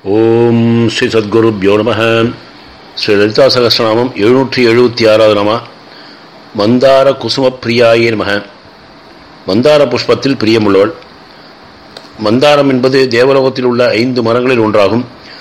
ஓம் ஸ்ரீ சத்குருப்யோ நம ஸ்ரீ லலிதா சகசிரநாமம் எழுநூற்றி எழுபத்தி ஆறாவது நாம மந்தார குசும பிரியாயே நம மந்தார புஷ்பத்தில் பிரியமுள்ளவள் மந்தாரம் என்பது தேவலோகத்தில் உள்ள ஐந்து மரங்களில் ஒன்றாகும்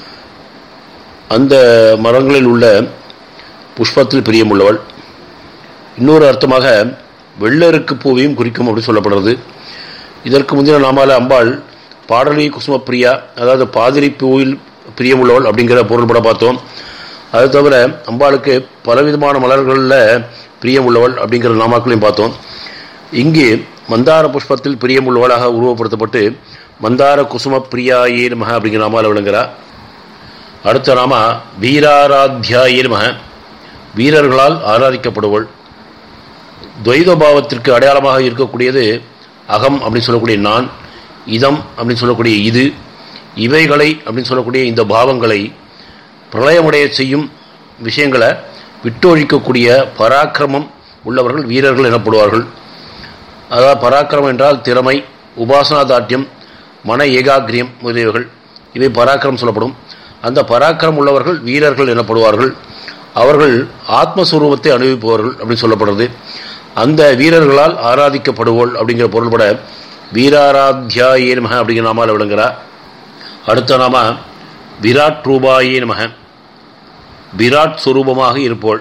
அந்த மரங்களில் உள்ள புஷ்பத்தில் பிரியமுள்ளவள் இன்னொரு அர்த்தமாக வெள்ளருக்கு பூவையும் குறிக்கும் அப்படி சொல்லப்படுறது இதற்கு முந்தின நாமால அம்பாள் பாடலி குசும பிரியா அதாவது பாதிரி பூவில் பிரியமுள்ளவள் அப்படிங்கிற பொருள்பட பார்த்தோம் அது தவிர அம்பாளுக்கு பலவிதமான மலர்களில் பிரியமுள்ளவள் அப்படிங்கிற நாமாக்களையும் பார்த்தோம் இங்கு மந்தார புஷ்பத்தில் பிரியமுள்ளவளாக உருவப்படுத்தப்பட்டு மந்தார குசும பிரியாயே நமக அப்படிங்கிற நாமால விளங்குறா அடுத்த நாம வீராராத்தியாயே நமக வீரர்களால் ஆராதிக்கப்படுவள் துவைத பாவத்திற்கு அடையாளமாக இருக்கக்கூடியது அகம் அப்படின்னு சொல்லக்கூடிய நான் இதம் அப்படின்னு சொல்லக்கூடிய இது இவைகளை அப்படின்னு சொல்லக்கூடிய இந்த பாவங்களை பிரளயமுடைய செய்யும் விஷயங்களை விட்டொழிக்கக்கூடிய பராக்கிரமம் உள்ளவர்கள் வீரர்கள் எனப்படுவார்கள் அதாவது பராக்கிரமம் என்றால் திறமை உபாசனா தாட்டியம் மன ஏகாகிரியம் முதலியவைகள் இவை பராக்கிரம் சொல்லப்படும் அந்த பராக்கிரம் உள்ளவர்கள் வீரர்கள் எனப்படுவார்கள் அவர்கள் ஆத்மஸ்வரூபத்தை அனுபவிப்பவர்கள் அப்படின்னு சொல்லப்படுறது அந்த வீரர்களால் ஆராதிக்கப்படுவோள் அப்படிங்கிற பொருள்பட வீராராத்தியாயே நமக அப்படிங்கிற நாமால விளங்குறா அடுத்த நாம விராட் ரூபாயே நமக விராட் சுரூபமாக இருப்போள்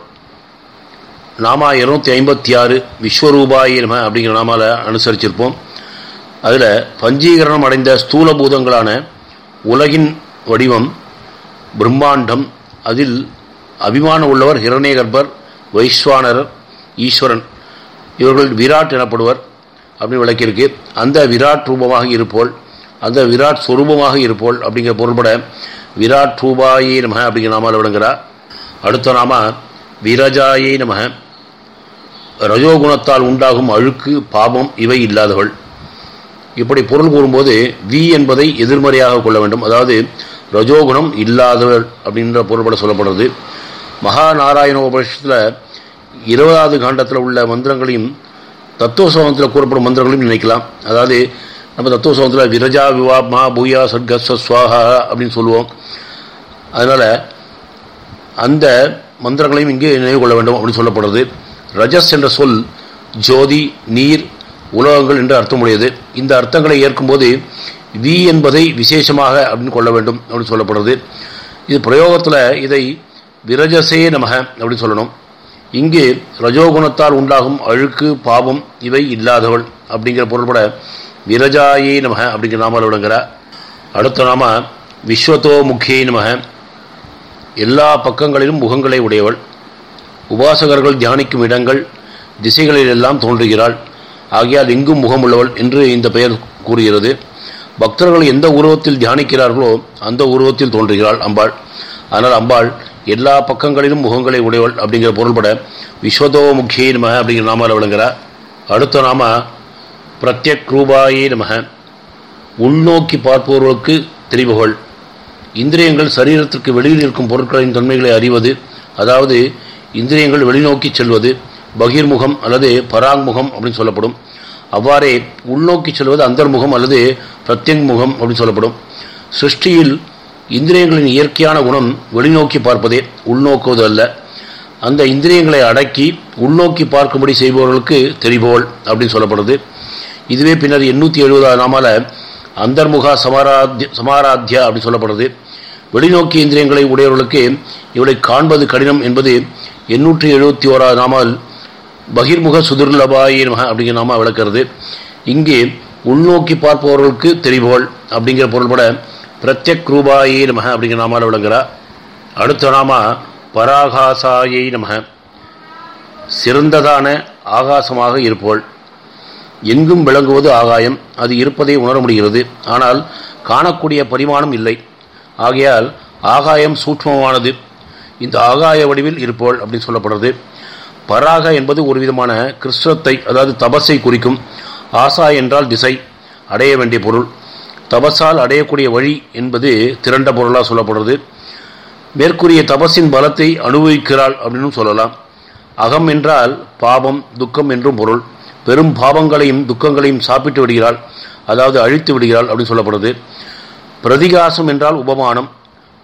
நாமா இருநூத்தி ஐம்பத்தி ஆறு விஸ்வரூபாயே நம அப்படிங்கிற நாமால அனுசரிச்சிருப்போம் அதில் பஞ்சீகரணம் அடைந்த ஸ்தூல பூதங்களான உலகின் வடிவம் பிரம்மாண்டம் அதில் அபிமானம் உள்ளவர் ஹிரண்யகர்பர் வைஸ்வானரர் ஈஸ்வரன் இவர்கள் விராட் எனப்படுவர் அப்படின்னு விளக்கியிருக்கு அந்த விராட் ரூபமாக இருப்போல் அந்த விராட் சொரூபமாக இருப்போல் அப்படிங்கிற பொருள்பட விராட் ரூபாயே நமக அப்படிங்கிற நாமால் விளங்குறா அடுத்த நாம விரஜாயே நமக ரஜோகுணத்தால் உண்டாகும் அழுக்கு பாபம் இவை இல்லாதவள் இப்படி பொருள் கூறும்போது வி என்பதை எதிர்மறையாக கொள்ள வேண்டும் அதாவது ரஜோகுணம் இல்லாதவள் அப்படின்ற பொருள்பட சொல்லப்படுறது மகாநாராயண உபனிஷத்தில் இருபதாவது காண்டத்தில் உள்ள மந்திரங்களையும் தத்துவசோகத்தில் கூறப்படும் மந்திரங்களையும் நினைக்கலாம் அதாவது நம்ம தத்துவசோகத்தில் விரஜா விவா மா பூயா சர்க ஸ்வாஹா அப்படின்னு சொல்லுவோம் அதனால் அந்த மந்திரங்களையும் இங்கே நினைவு கொள்ள வேண்டும் அப்படின்னு சொல்லப்படுறது ரஜஸ் என்ற சொல் ஜோதி நீர் உலகங்கள் என்று அர்த்தமுடையது இந்த அர்த்தங்களை ஏற்கும்போது வி என்பதை விசேஷமாக அப்படின்னு கொள்ள வேண்டும் அப்படின்னு சொல்லப்படுறது இது பிரயோகத்தில் இதை விரஜசே நமக அப்படின்னு சொல்லணும் இங்கு ரஜோகுணத்தால் உண்டாகும் அழுக்கு பாவம் இவை இல்லாதவள் அப்படிங்கிற பொருள்பட விரஜாயே நமக அப்படிங்கிற நாமால் விளங்குற அடுத்த நாம விஸ்வத்தோ முக்கியே நமக எல்லா பக்கங்களிலும் முகங்களை உடையவள் உபாசகர்கள் தியானிக்கும் இடங்கள் திசைகளில் எல்லாம் தோன்றுகிறாள் ஆகையால் எங்கும் முகம் உள்ளவள் என்று இந்த பெயர் கூறுகிறது பக்தர்கள் எந்த உருவத்தில் தியானிக்கிறார்களோ அந்த உருவத்தில் தோன்றுகிறாள் அம்பாள் ஆனால் அம்பாள் எல்லா பக்கங்களிலும் முகங்களை உடையவள் அப்படிங்கிற பொருள்பட விஸ்வதோ முக்கியே நம அப்படிங்கிற நாமால் விளங்குறா அடுத்த நாம பிரத்யக் ரூபாயே நமக உள்நோக்கி பார்ப்பவர்களுக்கு தெரிவுகள் இந்திரியங்கள் சரீரத்திற்கு வெளியில் இருக்கும் பொருட்களின் தன்மைகளை அறிவது அதாவது இந்திரியங்கள் வெளிநோக்கி செல்வது பகிர்முகம் அல்லது பராங்முகம் அப்படின்னு சொல்லப்படும் அவ்வாறே உள்நோக்கி செல்வது அந்தர்முகம் அல்லது பிரத்யங் முகம் அப்படின்னு சொல்லப்படும் சிருஷ்டியில் இந்திரியங்களின் இயற்கையான குணம் வெளிநோக்கி பார்ப்பதே உள்நோக்குவது அல்ல அந்த இந்திரியங்களை அடக்கி உள்நோக்கி பார்க்கும்படி செய்பவர்களுக்கு தெரிபவள் அப்படின்னு சொல்லப்படுது இதுவே பின்னர் எண்ணூற்றி எழுபதாவது நாமால அந்தர்முக சமாராத்திய சமாராத்தியா அப்படின்னு சொல்லப்படுது வெளிநோக்கி இந்திரியங்களை உடையவர்களுக்கு இவளை காண்பது கடினம் என்பது எண்ணூற்றி எழுபத்தி ஓராவது நாமால் பகிர்முக சுதுர்லபாயே நமக அப்படிங்கிற நாம விளக்கிறது இங்கே உள்நோக்கி பார்ப்பவர்களுக்கு தெரிபவள் அப்படிங்கிற பொருள்பட பிரத்யக் ரூபாயே நமக அப்படிங்கிற நாமால விளங்குறா அடுத்த நாம பராகாசாயை நமக சிறந்ததான ஆகாசமாக இருப்போள் எங்கும் விளங்குவது ஆகாயம் அது இருப்பதை உணர முடிகிறது ஆனால் காணக்கூடிய பரிமாணம் இல்லை ஆகையால் ஆகாயம் சூட்சமானது இந்த ஆகாய வடிவில் இருப்போள் அப்படின்னு சொல்லப்படுறது பராக என்பது ஒரு விதமான கிறிஸ்தவத்தை அதாவது தபஸை குறிக்கும் ஆசா என்றால் திசை அடைய வேண்டிய பொருள் தபஸால் அடையக்கூடிய வழி என்பது திரண்ட பொருளாக சொல்லப்படுறது மேற்கூறிய தபஸின் பலத்தை அனுபவிக்கிறாள் அப்படின்னு சொல்லலாம் அகம் என்றால் பாவம் துக்கம் என்றும் பொருள் பெரும் பாவங்களையும் துக்கங்களையும் சாப்பிட்டு விடுகிறாள் அதாவது அழித்து விடுகிறாள் அப்படின்னு சொல்லப்படுது பிரதிகாசம் என்றால் உபமானம்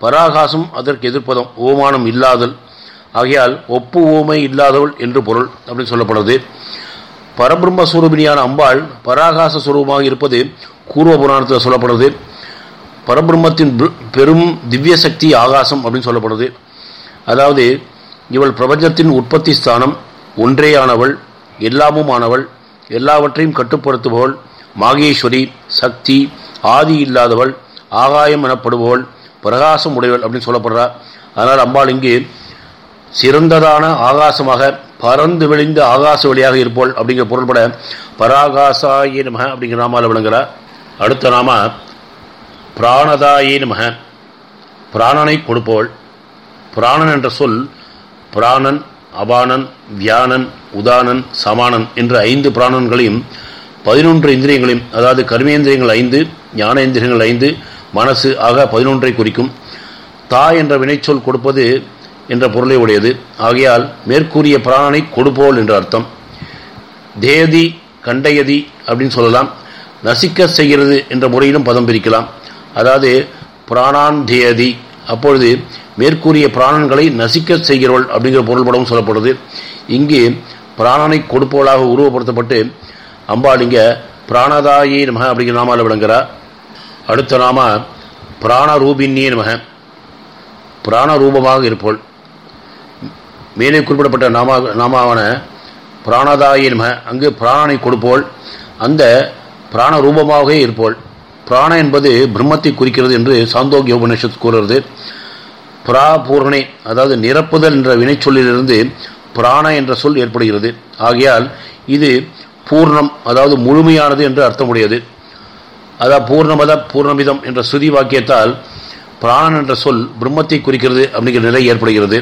பராகாசம் அதற்கு எதிர்ப்பதம் ஓமானம் இல்லாதல் ஆகையால் ஒப்பு ஓமை இல்லாதவள் என்று பொருள் அப்படின்னு சொல்லப்படுறது பரபிரம்ம சுரூபினியான அம்பாள் பராகாச சுரூபமாக இருப்பது கூர்வ புராணத்தில் சொல்லப்படுறது பரபிரம்மத்தின் பெரும் திவ்ய சக்தி ஆகாசம் அப்படின்னு சொல்லப்படுது அதாவது இவள் பிரபஞ்சத்தின் உற்பத்தி ஸ்தானம் ஒன்றேயானவள் எல்லாமும் ஆனவள் எல்லாவற்றையும் கட்டுப்படுத்துபவள் மாகேஸ்வரி சக்தி ஆதி இல்லாதவள் ஆகாயம் எனப்படுபவள் பிரகாசம் உடையவள் அப்படின்னு சொல்லப்படுறா அதனால் அம்பாள் இங்கு சிறந்ததான ஆகாசமாக பறந்து விழிந்த ஆகாச வழியாக இருப்போள் அப்படிங்கிற பொருள்பட பராகாசாயே நமக அப்படிங்கிற நாமால விளங்குறா அடுத்த நாம பிராணதாயே நமக பிராணனை கொடுப்பவள் பிராணன் என்ற சொல் பிராணன் அபானன் வியானன் உதானன் சமானன் என்ற ஐந்து பிராணன்களையும் பதினொன்று இந்திரியங்களையும் அதாவது கர்மேந்திரியங்கள் ஐந்து ஞானேந்திரியங்கள் ஐந்து மனசு ஆக பதினொன்றை குறிக்கும் தா என்ற வினைச்சொல் கொடுப்பது என்ற பொருளை உடையது ஆகையால் மேற்கூறிய பிராணனை கொடுப்போல் என்ற அர்த்தம் தேதி கண்டயதி அப்படின்னு சொல்லலாம் நசிக்க செய்கிறது என்ற முறையிலும் பதம் பிரிக்கலாம் அதாவது பிராணான் தேதி அப்பொழுது மேற்கூறிய பிராணன்களை நசிக்க செய்கிறவள் அப்படிங்கிற பொருள்படவும் சொல்லப்படுது இங்கு பிராணனை கொடுப்பவளாக உருவப்படுத்தப்பட்டு அம்பாள் இங்க பிராணதாயி நமக அப்படிங்கிற நாமால விளங்குறார் அடுத்த நாம பிராணரூபின்யே நமக பிராணரூபமாக இருப்போள் மேலே குறிப்பிடப்பட்ட நாமா நாமாவான பிராணதாயி நமக அங்கு பிராணனை கொடுப்போள் அந்த பிராண ரூபமாகவே இருப்போள் பிராண என்பது பிரம்மத்தை குறிக்கிறது என்று சாந்தோக்கிய உபநிஷத் கூறுகிறது பிராபூர்ணை அதாவது நிரப்புதல் என்ற வினைச்சொல்லிலிருந்து பிராண என்ற சொல் ஏற்படுகிறது ஆகையால் இது பூர்ணம் அதாவது முழுமையானது என்று அர்த்தமுடையது அதாவது பூர்ணமத பூர்ணமிதம் என்ற ஸ்ருதி வாக்கியத்தால் பிராணன் என்ற சொல் பிரம்மத்தை குறிக்கிறது அப்படிங்கிற நிலை ஏற்படுகிறது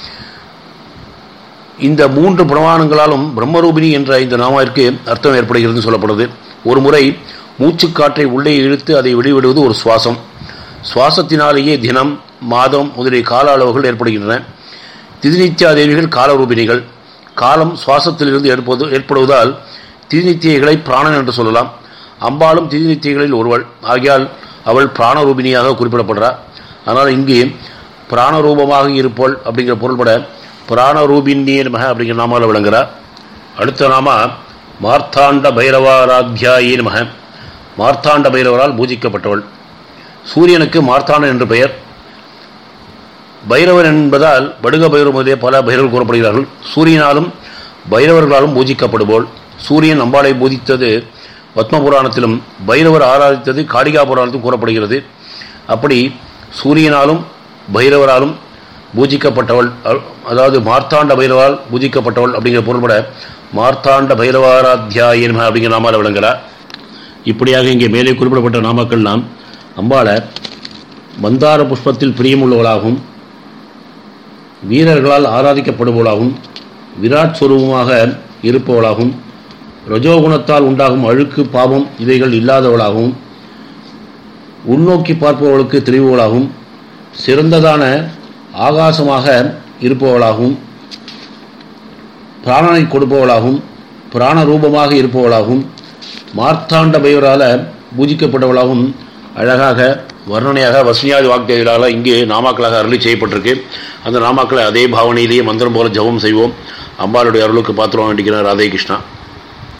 இந்த மூன்று பிரமாணங்களாலும் பிரம்மரூபிணி என்ற இந்த நாமாவிற்கு அர்த்தம் ஏற்படுகிறது சொல்லப்படுது ஒரு முறை மூச்சுக்காற்றை உள்ளே இழுத்து அதை வெளிவிடுவது ஒரு சுவாசம் சுவாசத்தினாலேயே தினம் மாதம் முதலிய கால அளவுகள் ஏற்படுகின்றன திதிநித்தியா தேவிகள் காலரூபிணிகள் காலம் சுவாசத்திலிருந்து ஏற்பது ஏற்படுவதால் திதிநித்தியைகளை பிராணன் என்று சொல்லலாம் அம்பாலும் திதிநித்தியங்களில் ஒருவள் ஆகியால் அவள் பிராணரூபிணியாக குறிப்பிடப்படுறார் ஆனால் இங்கே பிராணரூபமாக இருப்போள் அப்படிங்கிற பொருள்பட பிராணரூபிணியே நமக அப்படிங்கிற நாமால விளங்குறார் அடுத்த நாம மார்த்தாண்ட பைரவாராத்தியாயே நமக மார்த்தாண்ட பைரவரால் பூஜிக்கப்பட்டவள் சூரியனுக்கு மார்த்தாண்டன் என்று பெயர் பைரவர் என்பதால் படுக பைரவர் முதலிய பல பைரவர் கூறப்படுகிறார்கள் சூரியனாலும் பைரவர்களாலும் பூஜிக்கப்படுவோள் சூரியன் அம்பாளை பூஜித்தது பத்ம புராணத்திலும் பைரவர் ஆராதித்தது காடிகா புராணத்திலும் கூறப்படுகிறது அப்படி சூரியனாலும் பைரவராலும் பூஜிக்கப்பட்டவள் அதாவது மார்த்தாண்ட பைரவால் பூஜிக்கப்பட்டவள் அப்படிங்கிற பொருள்பட மார்த்தாண்ட பைரவாராத்தியாயன் அப்படிங்கிற நாமால விளங்குகிறார் இப்படியாக இங்கே மேலே குறிப்பிடப்பட்ட நாமக்கள் நாம் அம்பாளை மந்தார புஷ்பத்தில் பிரியமுள்ளவளாகவும் வீரர்களால் ஆராதிக்கப்படுபவளாகவும் விராட் சுரூபமாக இருப்பவளாகவும் ரஜோகுணத்தால் உண்டாகும் அழுக்கு பாவம் இவைகள் இல்லாதவளாகவும் உள்நோக்கி பார்ப்பவர்களுக்கு தெரிவுகளாகவும் சிறந்ததான ஆகாசமாக இருப்பவளாகவும் பிராணனை கொடுப்பவளாகவும் பிராண ரூபமாக இருப்பவளாகவும் மார்த்தாண்ட பைவரால் பூஜிக்கப்பட்டவளாகவும் அழகாக வர்ணனையாக வசனியாதி வாக்கியங்களால் இங்கே நாமாக்களாக அருளி செய்யப்பட்டிருக்கு அந்த நாமாக்களை அதே பாவனையிலேயே மந்திரம் போல ஜபம் செய்வோம் அம்பாளுடைய அருளுக்கு பாத்திரம் வேண்டிக்கிறேன் ராதே கிருஷ்ணா